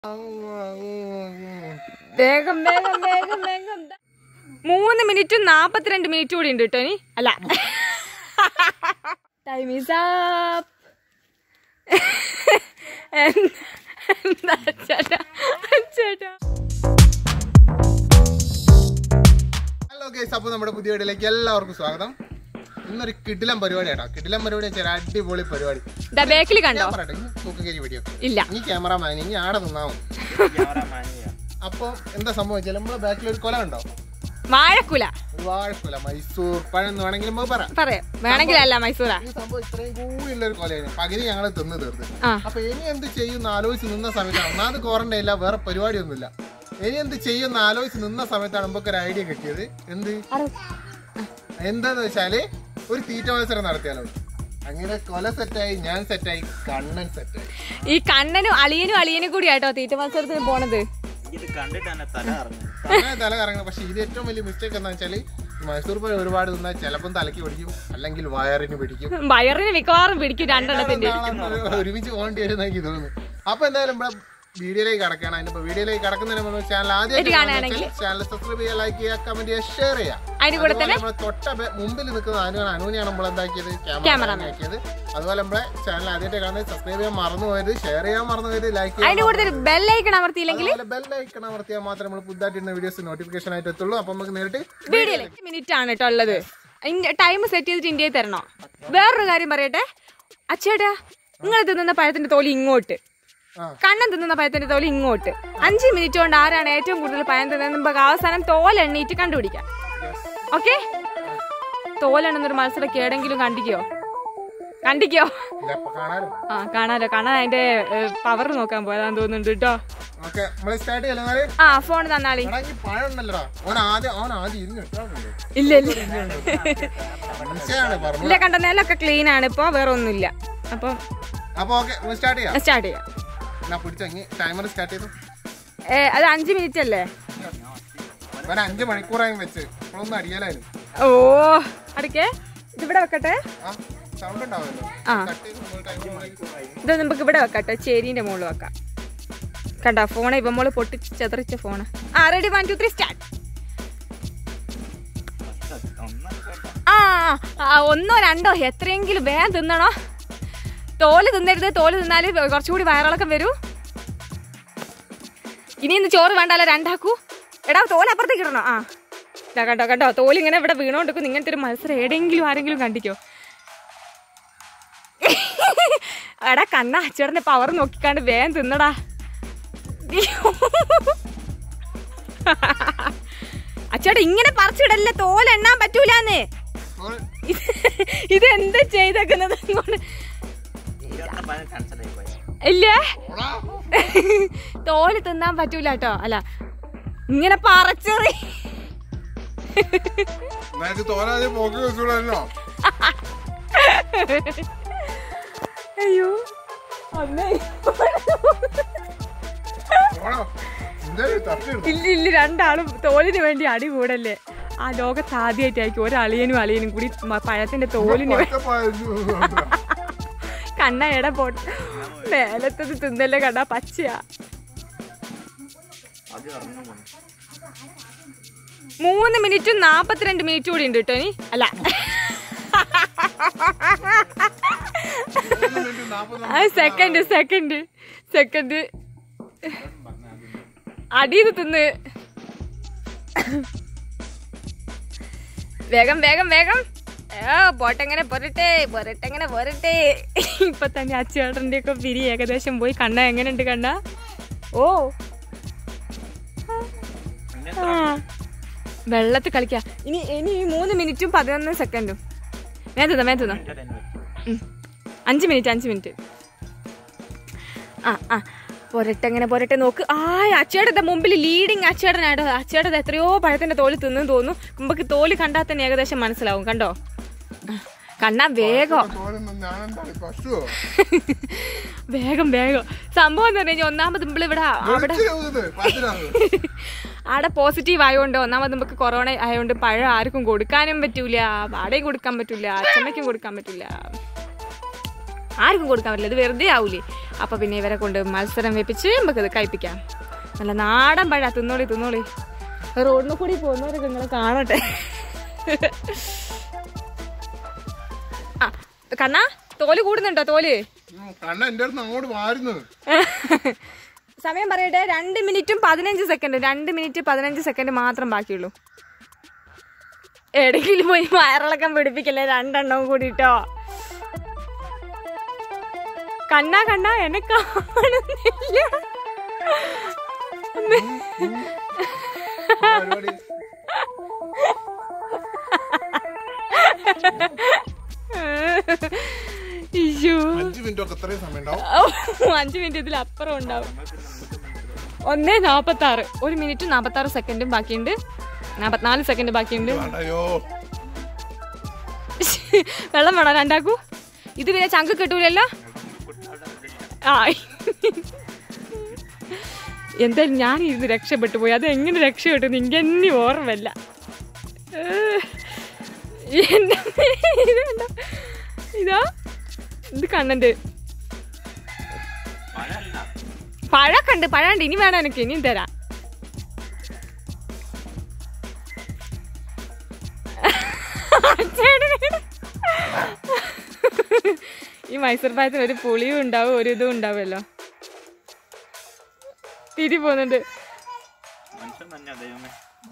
വേഗം വേഗം വേഗം വേഗം ദാ. മൂന്ന് മിനിറ്റും നാപ്പത്തിരണ്ട് മിനിറ്റ് കൂടി ഉണ്ട് കേട്ടോ ഇനി അല്ല ടൈം ഈസ് അപ്പ് എന്താ ചേട്ടാ ചേട്ടാ ഹലോ ഗൈസ് അപ്പോൾ നമ്മുടെ പുതിയ വീഡിയോയിലേക്ക് എല്ലാവർക്കും സ്വാഗതം ഇന്നൊരു കിടിലം പരിപാടി കേട്ടോ കിടിലം പരിപാടി വെച്ചാൽ അടിപൊളി പരിപാടി ദാ ബേക്കിൽ കണ്ടോ ഞാൻ പറയട്ടെ ഇനി തൂക്കക്കേരി വീഡിയോ ഇല്ല ഇനി ക്യാമറമാൻ ഇനി ആടെ നിന്നാ മതി അപ്പോൾ എന്താ സംഭവിച്ചാൽ നമ്മളെ ബാക്കിൽ ഒരു കൊല ഉണ്ടോ വാഴക്കുല ഒരു വാഴക്കൊല മൈസൂർ പഴം എന്ന് വേണമെങ്കിൽ നമുക്ക് പറയാം പറയാം വേണമെങ്കിലല്ല മൈസൂരാ ഈ സംഭവം ഇത്രയും കൂടിയുള്ള ഒരു കൊലയാണ് പകുതി ഞങ്ങൾ തിന്ന് തീർത്ത് ആ അപ്പൊ ഇനി എന്ത് ചെയ്യുന്ന ആലോചിച്ച് നിന്ന സമയത്താണ് ഒന്നാമത് ക്വാറന്റൈൻ ഇല്ല വേറെ പരിപാടിയൊന്നുമില്ല ഇനി എന്ത് ചെയ്യുന്ന ആലോചിച്ച് നിന്ന സമയത്താണ് നമുക്ക് ഒരു ഐഡിയ കിട്ടിയത് എന്ത് എന്താന്ന് വെച്ചാല് ഒരു തീറ്റ മത്സരം നടത്തിയാലോ അങ്ങനെ കൊല സെറ്റായി ഞാൻ സെറ്റായി കണ്ണൻ സെറ്റായി ഈ കണ്ണനും അളിയനും അളിയനും കൂടി ആട്ടോ തീറ്റ മത്സരത്തിന് പോണത് ഇത് കണ്ടിട്ട് തന്നെ തല ഇറങ്ങും അങ്ങനെ തല കറങ്ങണം പക്ഷെ ഇത് ഏറ്റവും വലിയ മിസ്റ്റേക്ക് എന്താ വെച്ചാല് മൈസൂർ പോയി ഒരുപാട് നിന്നാൽ ചിലപ്പം തലയ്ക്ക് പിടിക്കും അല്ലെങ്കിൽ വയറിന് പിടിക്കും വയറിന് മിക്കവാറും പിടിക്കും രണ്ടെണ്ണത്തിന്റെ നാളെ ഒരുമിച്ച് പോകേണ്ടി വരും എനിക്ക് തോന്നുന്നു അപ്പൊ എന്തായാലും ഇവിടെ വീഡിയോയിലേക്ക് കടക്കണം അതിന്റെ വീഡിയോയിലേക്ക് കടക്കുന്നതിന് മുമ്പ് ചാനൽ ആദ്യമായിട്ട് കാണുകയാണെങ്കിൽ ചാനൽ സബ്സ്ക്രൈബ് ചെയ്യുക ലൈക്ക് ചെയ്യുക കമന്റ് ചെയ്യുക ഷെയർ ചെയ്യുക അതിന് കൂടെ അതുപോലെ നമ്മളെ തൊട്ട ബെ- മുമ്പിൽ നിൽക്കുന്ന അനുവാണ് അനുവിനെയാണ് നമ്മൾ എന്താക്കിയത് ക്യാമറ ആക്കിയത് അതുപോലെ നമ്മളെ ചാനൽ ആദ്യമായിട്ട് കാണുന്നത് സബ്സ്ക്രൈബ് ചെയ്യാൻ മറന്നു പോയത് ഷെയർ ചെയ്യാൻ മറന്നു പോയത് ലൈക്ക് ചെയ്യാൻ അതിന്റെ കൂടെ ബെല്ലൈക്കൺ അമർത്തിയില്ലെങ്കിൽ അതുപോലെ ബെൽ ഐക്കൺ അമർത്തിയാൽ മാത്രമേ നമ്മൾ പുതുതായിട്ട് വീഡിയോസ് നോട്ടിഫിക്കേഷൻ ആയിട്ട് എത്തുള്ളൂ അപ്പൊ നമുക്ക് നേരിട്ട് വീഡിയോയിൽ മിനിറ്റ് ആണ് കേട്ടോ ഉള്ളത് ടൈം സെറ്റ് ചെയ്തിട്ട് ഇന്ത്യയിൽ തരണോ വേറൊരു കാര്യം പറയട്ടെ അച്ചേട്ടാ നിങ്ങൾ തിന്നുന്ന പഴത്തിന്റെ തോല് ഇങ്ങോട്ട് ആ. കണ്ണൻ തിന്നുന്ന പഴത്തിന്റെ തോല് ഇങ്ങോട്ട് അഞ്ച് മിനിറ്റ് കൊണ്ട് ആരാണ് ഏറ്റവും കൂടുതൽ പഴം തിന്നുന്നത് നമുക്ക് അവസാനം തോൽ എണ്ണീറ്റ് കണ്ടുപിടിക്കാം ഓക്കെ തോലെണ്ണുന്നൊരു മത്സരം കേടെങ്കിലും കണ്ടിക്കോ കണ്ടിക്കോ ഇതപ്പൊ കാണാനും ആ കാണാലോ കാണാൻ അതിന്റെ പവർ നോക്കാൻ പോയതാന്ന് തോന്നുന്നുണ്ട് കേട്ടോ ഓക്കെ നമ്മൾ സ്റ്റാർട്ട് ചെയ്യല്ലേ ആ ഫോൺ തന്നാളി എടാ ഈ പഴം ഉണ്ടല്ലോടാ അവൻ ആദ്യം അവൻ ആദ്യം ഇരുന്ന് ഇട്ടാണല്ലോ ഇല്ല ഇല്ല മനുഷ്യനാണ് പറഞ്ഞു ഇല്ല കണ്ട നിലൊക്കെ ക്ലീൻ ആണ് ഇപ്പൊ വേറെ ഒന്നുമില്ല അപ്പം അപ്പൊ ഓക്കെ നമ്മൾ സ്റ്റാർട്ട് ചെയ്യാം സ്റ്റാർട്ട് ചെയ്യാം എന്നാ പിടിച്ചോ ഇനി ടൈമർ സ്റ്റാർട്ട് ചെയ്തു ഏ, അത് അഞ്ച് മിനിറ്റ് അല്ലേ ഒരു അഞ്ച് മണിക്കൂറായും വെച്ച് ഇപ്പോഴൊന്നും അറിയാലായിരുന്നു ഓ അടുക്കേ ഇതിവിടെ വെക്കട്ടെ ആ സൗണ്ട് ഉണ്ടാവുമല്ലോ ആ കട്ട് ചെയ്ത് നമ്മൾ ടൈമർ ഇത് നമുക്ക് ഇവിടെ വെക്കട്ടെ ചേരീന്റെ മുകളിൽ വെക്കാം കണ്ട ഫോണ് ഇപ്പം മോള് പൊട്ടിച്ച് ചെതറിച്ച ഫോണ് ആ ready one two three start ആ ആ, ഒന്നോ രണ്ടോ എത്രയെങ്കിലും വേഗം തിന്നണോ തോല് തിന്നരുത് തോല് തിന്നാല് കുറച്ചുകൂടി വയറിളക്കം വരൂ ഇനി ഇന്ന് ചോറ് വേണ്ടല്ലോ രണ്ടാക്കൂ എടാ തോല് അപ്പുറത്തേക്ക് ഇടണോ ആ ഇതാ കണ്ടോ കണ്ടോ തോല് ഇങ്ങനെ ഇവിടെ വീണോണ്ടിരിക്കും ഇങ്ങനത്തെ ഒരു മത്സരം എവിടെയെങ്കിലും ആരെങ്കിലും കണ്ടിക്കോ എടാ കണ്ണ അച്ചേടന്റെ പവർ നോക്കിക്കാണ്ട് വേഗം തിന്നടാ അച്ചേട്ടാ ഇങ്ങനെ പറിച്ചിടല്ലേ തോല് എണ്ണാൻ പറ്റൂലെന്ന് ഇത് എന്താ ചെയ്തേക്കുന്നത് ഇങ്ങോട്ട്? ക്യാൻസൽ ആയി പോയി ഇല്ലേ തോല് തിന്നാൻ പറ്റൂല കേട്ടോ അല്ല ഇങ്ങനെ പറിച്ചെറി നിനക്ക് തോന്നാതെ പോക്ക് വെച്ചൂടല്ലോ അയ്യോ അമ്മേ ഇല്ല ഇല്ല രണ്ടാളും തോലിന് വേണ്ടി അടി കൂടല്ലേ ആ ലോകത്ത് ആദ്യമായിട്ടായിരിക്കും ഒരളിയനും അളിയനും കൂടി മ- പഴത്തിന്റെ തോലിന് വേ- കണ്ണ എട പോട്ട് മേലത്തത് തിന്നല്ലേ കണ്ട പച്ചയാ അത് ഇറങ്ങും പോണു. മൂന്ന് മിനിറ്റും നാപ്പത്തിരണ്ട് മിനിറ്റ് കൂടി ഉണ്ട് കേട്ടോ ഇനി അല്ല സെക്കൻഡ് സെക്കൻഡ് സെക്കൻഡ് അടിയിൽ തിന്ന് വേഗം വേഗം വേഗം ഏ പോട്ടെങ്ങനെ പോരട്ടെ പോരട്ടെങ്ങനെ പോരട്ടെ ഇപ്പൊ തന്നെ അച്ചേട്ടന്റെ ഒക്കെ പിരി ഏകദേശം പോയി കണ്ണ എങ്ങനെയുണ്ട് കണ്ണ ഓ പിന്നെ ആ വെള്ളത്തിൽ കളിക്കാം ഇനി ഇനി ഈ മൂന്ന് മിനിറ്റും പതിനൊന്ന് സെക്കൻഡും വേഗം തിന്നോ വേഗം തിന്നോ എന്റെ തന്നെ വെച്ചു. ഉം. അഞ്ച് മിനിറ്റ് അഞ്ച് മിനിറ്റ് ആ ആ പോരട്ടെ എങ്ങനെ പോരട്ടെ നോക്ക് ആ അച്ചയുടെ മുമ്പിൽ ലീഡിങ് അച്ചേടനാട്ടോ അച്ചയുടെ എത്രയോ പഴത്തിന്റെ തോല് തിന്നു തോന്നുന്നു നമുക്ക് തോല് കണ്ടാൽ തന്നെ ഏകദേശം മനസ്സിലാവും കണ്ടോ ആ, കണ്ണാ വേഗം ഞാനെന്താണ് പശുവോ വേഗം വേഗം സംഭവം എന്ന് പറഞ്ഞു കഴിഞ്ഞാൽ ഒന്നാമത് നമ്മൾ ഇവിടെ അവിടെ അവിടെ പോസിറ്റീവ് ആയതുകൊണ്ട് ഒന്നാമത് നമുക്ക് കൊറോണ ആയതുകൊണ്ട് പഴം ആർക്കും കൊടുക്കാനും പറ്റൂല വാടകയും കൊടുക്കാൻ പറ്റൂല അച്ഛമ്മയ്ക്കും കൊടുക്കാൻ പറ്റൂല ആർക്കും കൊടുക്കാൻ പറ്റില്ല ഇത് വെറുതെ ആവൂലേ അപ്പൊ പിന്നെ ഇവരെ കൊണ്ട് മത്സരം വെപ്പിച്ച് നമുക്കത് കഴിപ്പിക്കാം നല്ല നാടൻ പഴ തിന്നോളി തിന്നോളി റോഡിന് കൂടി പോകുന്നവരൊക്കെ നിങ്ങൾ കാണട്ടെ ആ കണ്ണാ തോല് കൂടുന്നുണ്ടോ തോല് ഉം, കണ്ണ എന്റെ അടുത്ത് അങ്ങോട്ട് മാറുന്നു സമയം പറയട്ടെ രണ്ട് മിനിറ്റും പതിനഞ്ച് സെക്കൻഡ് രണ്ട് മിനിറ്റ് പതിനഞ്ച് സെക്കൻഡ് മാത്രം ബാക്കിയുള്ളൂ എവിടെയെങ്കിലും പോയി വയറിളക്കം പിടിപ്പിക്കല്ലേ രണ്ടെണ്ണവും കൂടിട്ടോ കണ്ണാ കണ്ണാ എന്നെ കാണുന്നില്ല പരിപാടി ഇയ്യോ. അഞ്ചു മിനിറ്റ് ഒക്കെ എത്രയും സമയം ഉണ്ടാവും ഓ, അഞ്ച് മിനിറ്റ് ഇതിൽ അപ്പുറം ഉണ്ടാവും ഒന്നേ നാപ്പത്തി ആറ് ഒരു മിനിറ്റ് നാപ്പത്തി ആറ് സെക്കൻഡും ബാക്കിയുണ്ട് നാപ്പത്തിനാല് സെക്കൻഡ് ബാക്കിയുണ്ട് വേണ്ടയോ വെള്ളം വേണോ രണ്ടാക്കൂ ഇത് പിന്നെ ചങ്ക് കിട്ടൂലല്ലോ ആ എന്തായാലും ഞാൻ ഇരുന്ന് രക്ഷപ്പെട്ടു പോയി അത് എങ്ങനെ രക്ഷപ്പെട്ടു എനിക്ക് തന്നെ ഓർമ്മല്ല ഏഹ്. എന്റെ ഇത് കണ്ടോ? ഇതാ ഇത് കണ്ണന്റെ പഴല്ല പഴമൊക്കെ ഉണ്ട് പഴമുണ്ട് ഇനി വേണം എനിക്ക് ഇനിയും തരാം ഈ മൈസൂർ പായത്തിന് ഒരു പുളിയും ഉണ്ടാവും ഒരു ഇതും ഉണ്ടാവുമല്ലോ തിരി പോകുന്നുണ്ട് മനുഷ്യൻ തന്നെ ദൈവമേ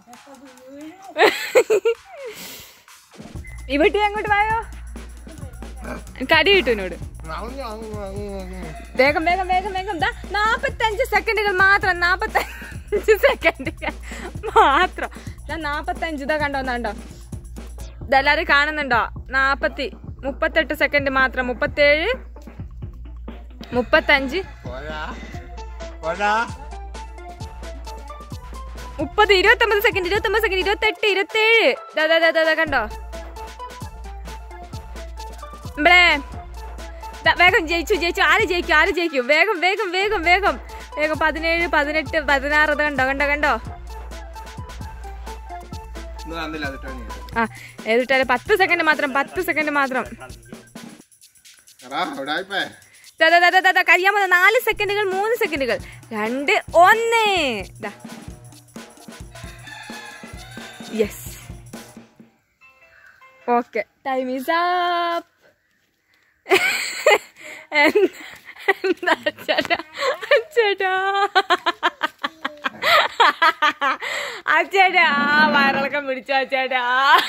ഇവിടെ അങ്ങോട്ട് വായോ കടി കിട്ടും എന്നോട് അങ്ങ് അങ്ങ് അങ്ങ് അങ്ങ്. വേഗം വേഗം വേഗം വേഗം ദാ നാപ്പത്തഞ്ച് സെക്കൻഡുകൾ മാത്രം നാപ്പത്തഞ്ച് സെക്കൻഡുകൾ മാത്രം ഞാൻ നാപ്പത്തഞ്ച് ഇതാ കണ്ടോ കണ്ടോ ഇതെല്ലാരും കാണുന്നുണ്ടോ നാപ്പത്തി മുപ്പത്തെട്ട് സെക്കൻഡ് മാത്രം മുപ്പത്തേഴ് മുപ്പത്തഞ്ച് പോരാ പോരാ മുപ്പത് ഇരുപത്തൊമ്പത് സെക്കൻഡ് ഇരുപത്തൊമ്പത് സെക്കൻഡ് ഇരുപത്തെട്ട് ഇരുപത്തേഴ് ദാ ദാ ദാ ദാ ദാ കണ്ടോ ഇമ്പളേ ദാ വേഗം ജയിച്ചു ജയിച്ചു ആര് ജയിക്കും ആര് ജയിക്കും വേഗം വേഗം വേഗം വേഗം വേഗം പതിനേഴ് പതിനെട്ട് പതിനാറ് ഇത് കണ്ടോ കണ്ടോ കണ്ടോ ഇന്ന് കണ്ടില്ല അതിട്ടോ നീ ആ ഏതിട്ടാലും പത്ത് സെക്കൻഡ് മാത്രം പത്ത് സെക്കൻഡ് മാത്രം എടാ അവിടെ ആയിപ്പേ ദാ ദാ ദാ ദാ ദാ ദാ കഴിയാൻ പോകുന്ന നാല് സെക്കൻഡുകൾ മൂന്ന് സെക്കൻഡുകൾ രണ്ട് ഒന്ന് ദാ yes okay time is up എന്താ ചേട്ടാ ചേട്ടാ അച്ചേട്ടാ വയറിളക്കം പിടിച്ചു അച്ചേട്ടാ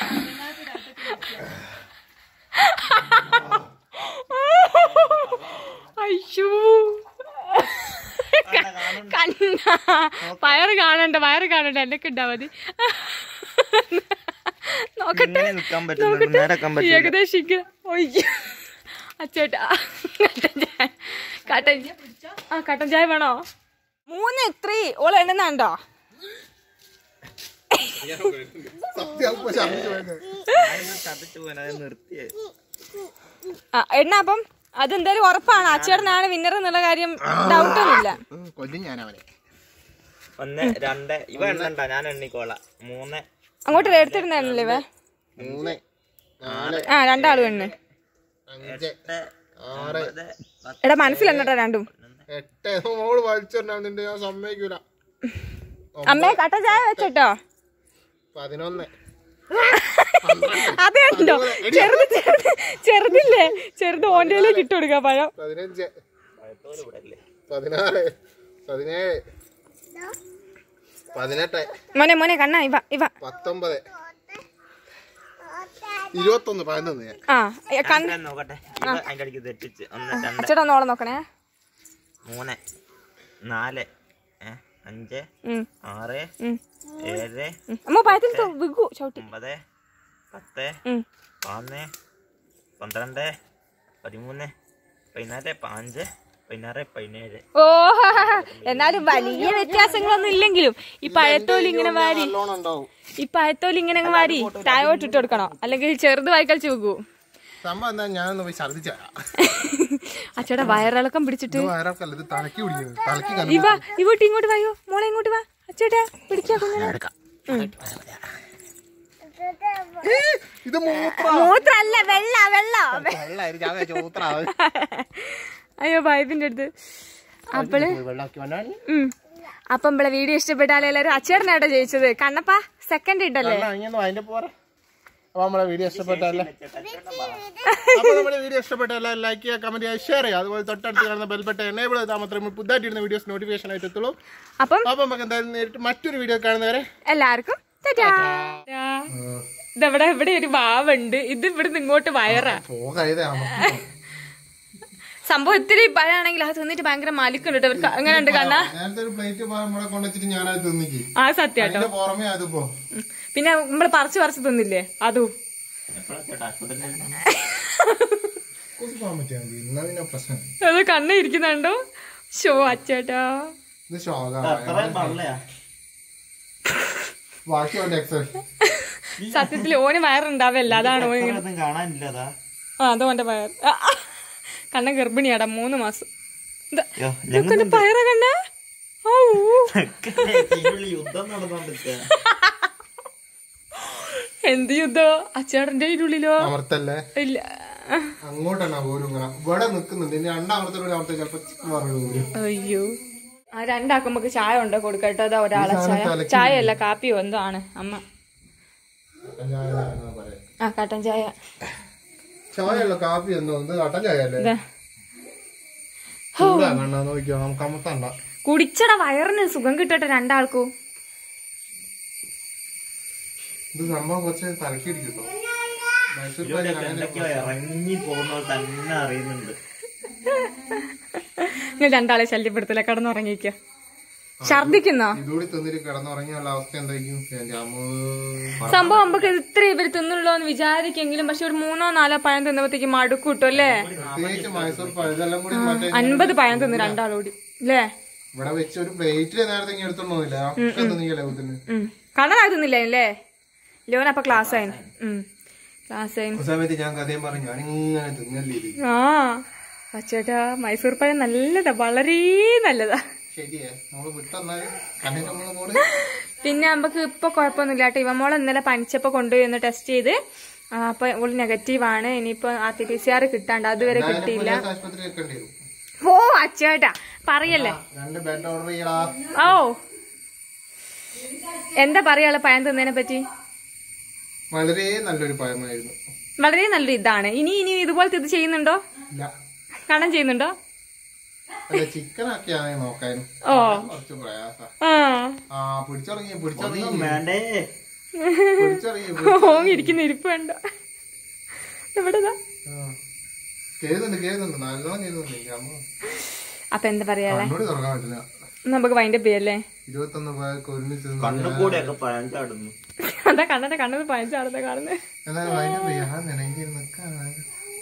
അയ്യോ കണ്ണ വയറ് കാണണ്ട വയറ് കാണണ്ട എന്നൊക്കെ ഉണ്ടാ മതി നോക്കട്ടെ ഇങ്ങനെ നിക്കാൻ പറ്റുന്നു നോക്കട്ടെ നേരെ നിക്കാൻ പറ്റില്ല ഏകദേശം ഇങ്ങനെ ഒയ്യോ അച്ചേട്ടാ കട്ടൻ ചായ കട്ടൻ ആ കട്ടൻ ചായ വേണോ മൂന്ന് ത്രീ ഓൾ എണ്ണുന്നുണ്ടോ സത്യം ഇപ്പൊ ഛർദ്ദിച്ചു പോയത് ചതച്ചു പോകാൻ അത് നിർത്തിയേ ആ എണ്ണ അപ്പം അതെന്തായാലും ഉറപ്പാണ് അച്ചേട്ടനാണ് വിന്നർ എന്നുള്ള കാര്യം ഡൗട്ട് ഒന്നുമില്ല ഉം, കൊല്ലും ഞാൻ അവനെ ഒന്ന് രണ്ട് ഇവ എണ്ണണ്ട ഞാൻ എണ്ണിക്കോളാം മൂന്ന് അങ്ങോട്ട് എടുത്തിരുന്നല്ലേ ഇവ മൂന്ന് നാല് ആ രണ്ടാളും എണ്ണ അഞ്ച് എട്ട് ആറ് ഒമ്പത് പത്ത് എടാ മനസ്സിലെണ്ണട്ടോ രണ്ടും എട്ട് മോള് വലിച്ചിട്ടുണ്ടാവുന്നുണ്ട് ഞാൻ സമ്മതിക്കൂല അമ്മേ കട്ടൻ ചായ വെച്ചോട്ടോ പതിനൊന്ന് അതെ ഉണ്ടോ ചെറുത് ചെറുത് ചെറുതില്ലേ ചെറുത് ഓന്റയിലേക്ക് ഇട്ട് കൊടുക്കാം പഴം പതിനഞ്ച് പഴത്തോല് ഇവിടെ അല്ലേ പതിനാറ് പതിനേഴ് പതിനെട്ട് മോനെ മോനെ കണ്ണ ഇവ ഇവ പത്തൊമ്പത് ഇരുപത്തൊന്ന് പതിനൊന്ന് ഞാൻ ആ ഏ, കണ്ണ് ഞാൻ നോക്കട്ടെ ഇവ അതിന്റെ അടിക്ക് തെറ്റിച്ച് ഒന്ന് രണ്ട് അച്ചേട്ടാ ഒന്ന് ഓളെ നോക്കണേ മൂന്ന് നാല് ഏ, അഞ്ച് ഉം, ആറ് ഉം, ഏഴ് ഉം. അമ്മ പഴത്തിൽ തൊ- വിഗു ചവിട്ടി ഒമ്പത് പത്ത് ഉം. പതിനൊന്ന് പന്ത്രണ്ട് പതിമൂന്ന് പതിനാല് പതിനഞ്ച് പതിനാറ് പതിനേഴ് ഓ എന്നാലും വലിയ വ്യത്യാസങ്ങളൊന്നും ഇല്ലെങ്കിലും ഈ പഴത്തോല് ഇങ്ങനെ വാരി നല്ലോണം ഉണ്ടാവും ഈ പഴത്തോല് ഇങ്ങനെ അങ്ങ് വാരി താഴോട്ട് ഇട്ട് കൊടുക്കണം അല്ലെങ്കിൽ ചെറുത് വായിക്കൽ ചൂകൂ സംഭവം എന്താ ഞാനൊന്ന് പോയി ഛർദിച്ചു തരാം അച്ചേട്ടാ വയറിളക്കം പിടിച്ചിട്ട് ഇത് വയറൊക്കല്ല ഇത് തലക്കി പിടിക്കുന്നത് തലക്കി ഇവ ഇങ്ങോട്ട് ഇങ്ങോട്ട് വായോ മോളെ ഇങ്ങോട്ട് വാ അച്ചേട്ടാ പിടിക്കാ കുഞ്ഞിനെ ഇത് മൂത്ര മൂത്രല്ല വെള്ള വെള്ള വെള്ളായിരിക്കും ഞാൻ വിചാരിച്ചു മൂത്രാവും അയ്യോ വൈഫിന്റെ അടുത്ത് അപ്പള് വെള്ളാക്കി വന്നാണ് ഉം അപ്പം ഇവിടെ വീഡിയോ ഇഷ്ടപ്പെട്ടാൽ എല്ലാവരും അച്ചേട്ടനാട്ടോ ജയിച്ചത് കണ്ണപ്പ സെക്കൻഡ് ഇട്ടല്ലേ ഇങ്ങനെ അതിന്റെ പോരെ അപ്പൊ നമ്മളെ വീഡിയോ ഇഷ്ടപ്പെട്ടല്ലേ അപ്പൊ നമ്മുടെ വീഡിയോ ഇഷ്ടപ്പെട്ടല്ല ലൈക്ക് ചെയ്യുക കമന്റ് ചെയ്യുക ഷെയർ ചെയ്യുക അതുപോലെ തൊട്ടടുത്ത് കാണുന്ന ബെൽബട്ടൺ എനേബിൾ ചെയ്താൽ മാത്രമേ പുതുതായിട്ടിരുന്ന വീഡിയോസ് നോട്ടിഫിക്കേഷൻ ആയിട്ട് എത്തുള്ളൂ അപ്പം അപ്പൊ നമുക്ക് എന്തായാലും നേരിട്ട് മറ്റൊരു വീഡിയോ കാണുന്നവരെ എല്ലാവർക്കും ടാറ്റാ. ഇതവിടെ ഇവിടെ ഒരു വാവുണ്ട് ഇത് ഇവിടുന്ന് ഇങ്ങോട്ട് വയറാ സംഭവം ഇത്തിരി പഴാണെങ്കിൽ അത് തിന്നിട്ട് ഭയങ്കര മലിക്കുണ്ട് കേട്ടോ ഇവർക്ക് അങ്ങനെ ഉണ്ട് കണ്ണ നേരത്തെ ഒരു പ്ലേറ്റ് നമ്മളെ കൊണ്ടുവച്ചിട്ട് ഞാനത് തിന്നിക്ക് ആ സത്യം കേട്ടോ അതിന്റെ പുറമെ അതിപ്പോ ഉം. പിന്നെ നമ്മള് പറിച്ച് പറിച്ച് തിന്നില്ലേ അതും കുറച്ച് പോകാൻ പറ്റിയാൽ മതി എന്നാ പിന്നെ പ്രശ്നം അത് കണ്ണ ഇരിക്കുന്നുണ്ടോ ഷോ അച്ചേട്ടാ ഇത് ശോകമാണ് ബാക്കിയുള്ള എക്സൈസ് സത്യത്തിൽ ഓന് വയറുണ്ടാവല്ല അതാണ് ഓന് ഇങ്ങനെ ഒന്നും കാണാനില്ലതാ ആ അതോ ഓന്റെ വയർ ആ, ആ. കണ്ണൻ ഗർഭിണിയാടാ മൂന്ന് മാസം ഇതാ, യോ, ഇതൊക്കെ പയറ കണ്ണ ഔ. ഇതിനുള്ളിൽ യുദ്ധം നടന്നോണ്ടിരിക്കുക എന്ത് യുദ്ധോ അച്ചേട്ടന്റെ ഉള്ളിലോ അമർത്തല്ലേ ഇല്ല അങ്ങോട്ടാണ് പോലും ഇങ്ങനെ ഇവിടെ നിക്കുന്നുണ്ട് ഇനി രണ്ടാമത്തെ അമർത്ത ചിലപ്പോ പറഞ്ഞു അയ്യോ ആ രണ്ടാക്കുമ്പോ ചായ ഉണ്ടോ കൊടുക്കട്ടോ അതാ ഒരാളെ ഈ സാധനം ചായ തലയ്ക്ക് ചായ അല്ല കാപ്പിയോ എന്തോ ആണ് അമ്മ ആ കട്ടൻ ചായ ചായയുള്ള കാപ്പി എന്തോ ഇത് കട്ടൻ ചായ അല്ലേ ഇതാ ചൂടാ കണ്ണാ നോക്കിയോ നമുക്ക് അമർത്തണ്ട കുടിച്ചട വയറിന് സുഖം കിട്ടട്ടെ രണ്ടാൾക്കും ഇത് സംഭവം കുറച്ച് തലക്കിടിക്കട്ടോ മൈസൂർ പാക്ക് അങ്ങനെ എന്തൊക്കെയോ ഇറങ്ങി പോകുന്നത് തന്നെ അറിയുന്നുണ്ട് നിങ്ങൾ രണ്ടാളെ ശല്യപ്പെടുത്തില്ല കിടന്നുറങ്ങിക്ക ഛർദിക്കുന്നോ ഇതുകൂടി തിന്നിട്ട് കിടന്നുറങ്ങിയുള്ള അവസ്ഥ എന്തായിരിക്കും എന്റെ അമ്മ സംഭവം നമുക്ക് ഇത്ര ഇവര് തിന്നുള്ളൂ എന്ന് വിചാരിക്കെങ്കിലും പക്ഷെ ഒരു മൂന്നോ നാലോ പഴം തിന്നപ്പോഴത്തേക്ക് മടുക്കും കിട്ടും അല്ലേ പ്രത്യേകിച്ച് മൈസൂർ പാക്ക് ഇതെല്ലാം കൂടി മറ്റേ അൻപത് പഴം തിന്ന് രണ്ടാളോടി അല്ലേ ഇവിടെ വെച്ച് ഒരു പ്ലേറ്റില് നേരത്തെ ഇങ്ങനെ എടുത്തോണ്ടില്ല ഒക്കെ തിന്നിക്കല്ലേ കുത്തിന് ഉം കണ്ണനായി തിന്നില്ല അല്ലേ ലോൻ അപ്പൊ ക്ലാസ് ആയിന് ഉം ക്ലാസ് ആയിന് ആ സമയത്ത് ഞാൻ കഥയും പറഞ്ഞു ഞാനിങ്ങനെ തിന്നല്ലേ ഇത് ആ അച്ചേട്ടാ മൈസൂർ പഴം നല്ലതാ വളരെ നല്ലതാ ശരിയേ നമ്മള് വിട്ടെന്നാല് കണ്ണിന്റെ നമ്മള് പോണ് പിന്നെ നമുക്ക് ഇപ്പൊ കുഴപ്പമൊന്നുമില്ല കേട്ടോ ഇവ മോളെ ഇന്നലെ പനിച്ചപ്പോ കൊണ്ടുപോയി ഒന്ന് ടെസ്റ്റ് ചെയ്ത് ആ, അപ്പൊ ഓള് നെഗറ്റീവ് ആണ് ഇനിയിപ്പോ R T P C R കിട്ടാണ്ട് അതുവരെ കിട്ടിയില്ല ആശുപത്രി വെക്കേണ്ടി വരും ഓ അച്ചേട്ടാ പറയല്ലേ രണ്ട് ബെഡ് ഓർഡർ ചെയ്യടാ ഓ എന്താ പറയാളെ പഴം തിന്നതിനെ പറ്റി വളരെ നല്ലൊരു പഴമായിരുന്നു വളരെ നല്ലൊരു ഇതാണ് ഇനി ഇനി ഇതുപോലത്തെ ഇത് ചെയ്യുന്നുണ്ടോ ഇല്ല കാണാൻ ചെയ്യുന്നുണ്ടോ അല്ല ചിക്കൻ ഒക്കെയാണെങ്കിൽ നോക്കാനും ഓ കുറച്ച് പ്രയാസ ആ ആ പിടിച്ചിറങ്ങി പിടിച്ചിറങ്ങി ഒന്നും വേണ്ടേ പിടിച്ചിറങ്ങി ഓങ്ങിയിരിക്കുന്ന ഇരിപ്പ് കണ്ട എവിടെതാ കേറുന്നുണ്ട് കേറുന്നുണ്ട് നല്ലോണം കേറുന്നുണ്ട് എനിക്ക് അമ്മ അപ്പൊ എന്താ പറയാല്ലേ കണ്ണൂടി തുറക്കാൻ പറ്റില്ല നമുക്ക് വൈൻഡപ്പ് ചെയ്യല്ലേ ഇരുപത്തൊന്ന് പേർക്ക് ഒരുമിച്ച് നിന്ന് കണ്ണുകൂടെയൊക്കെ പഴം ചാടുന്നു അതാ കണ്ണന്റെ കണ്ണത് പതിനഞ്ചാണെന്ന് കാണുന്നത് എന്നാലും അതിന്റെ ചെയ്യാൻ നിനക്ക് നിൽക്കാൻ